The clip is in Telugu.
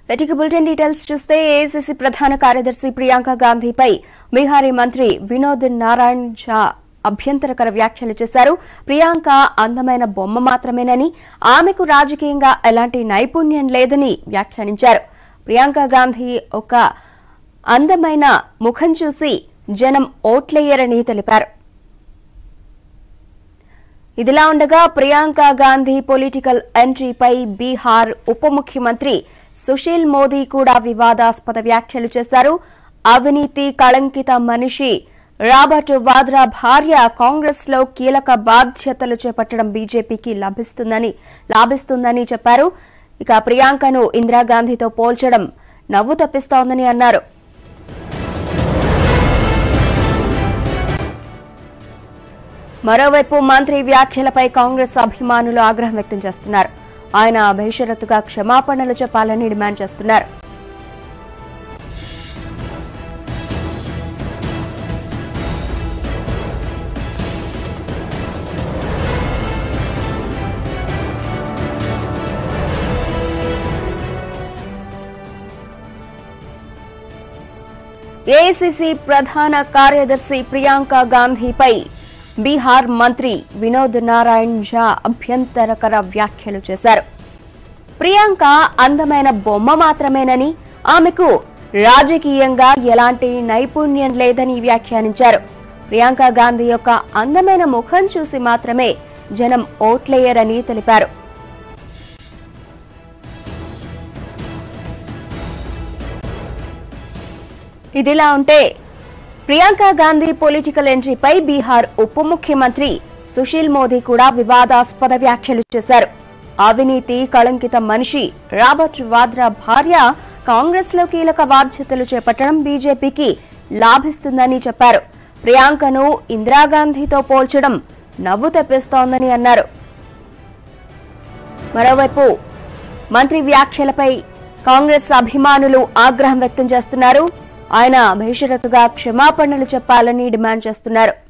ఇక బులెటిన్ డీటెయిల్స్ చూస్తే ఏఐసీసీ ప్రధాన కార్యదర్శి ప్రియాంక గాంధీపై బీహారీ మంత్రి వినోద్ నారాయణ్ ఝా అభ్యంతరకర వ్యాఖ్యలు చేశారు ప్రియాంక అందమైన బొమ్మ మాత్రమేనని ఆమెకు రాజకీయంగా ఎలాంటి నైపుణ్యం లేదని వ్యాఖ్యానించారు ప్రియాంక గాంధీ ఒక అందమైన ముఖం చూసి జనం ఓట్లేయరని తెలిపారు ఇదిలా ఉండగా ప్రియాంక గాంధీ పొలిటికల్ ఎంట్రీపై బీహార్ ఉప ముఖ్యమంత్రి సుశీల్ మోదీ కూడా వివాదాస్పద వ్యాఖ్యలు చేశారు అవినీతి కళంకిత మనిషి రాబర్ట్ వాద్రా భార్య కాంగ్రెస్ లో కీలక బాధ్యతలు చేపట్టడం బీజేపీకి లభిస్తుందని లాభిస్తుందని చెప్పారు ఇక ప్రియాంకను ఇందిరాగాంధీతో పోల్చడం నవ్వు తప్పిస్తోందని అన్నారు మరోవైపు మంత్రి వ్యాఖ్యలపై కాంగ్రెస్ అభిమానులు ఆగ్రహం వ్యక్తం చేస్తున్నారు ఆయన బేషరతుగా క్షమాపణలు చెప్పాలని డిమాండ్ చేస్తున్నారు ఏఐసీసీ ప్రధాన కార్యదర్శి ప్రియాంక గాంధీపై బీహార్ మంత్రి వినోద్ నారాయణ్ ఝా అభ్యంతరకర వ్యాఖ్యలు చేశారు ప్రియాంక అందమైన బొమ్మ మాత్రమేనని ఆమెకు రాజకీయంగా ఎలాంటి నైపుణ్యం లేదని వ్యాఖ్యానించారు ప్రియాంక గాంధీ యొక్క అందమైన ముఖం చూసి మాత్రమే జనం ఓట్లేయరని తెలిపారు ఇదిలా ఉంటే ప్రియాంక గాంధీ పొలిటికల్ ఎంట్రీపై బీహార్ ఉప ముఖ్యమంత్రి సుశీల్ మోదీ కూడా వివాదాస్పద వ్యాఖ్యలు చేశారు అవినీతి కళంకిత మనిషి రాబర్ట్ వాద్రా భార్య కాంగ్రెస్ లో కీలక బాధ్యతలు చేపట్టడం బీజేపీకి లాభిస్తుందని చెప్పారు ప్రియాంకను ఇందిరాగాంధీతో పోల్చడం నవ్వు తెప్పిస్తోందని అన్నారు మరోవైపు మంత్రి వ్యాఖ్యలపై కాంగ్రెస్ అభిమానులు ఆగ్రహం వ్యక్తం చేస్తున్నారు ఆయన బేషరతుగా క్షమాపణలు చెప్పాలని డిమాండ్ చేస్తున్నారు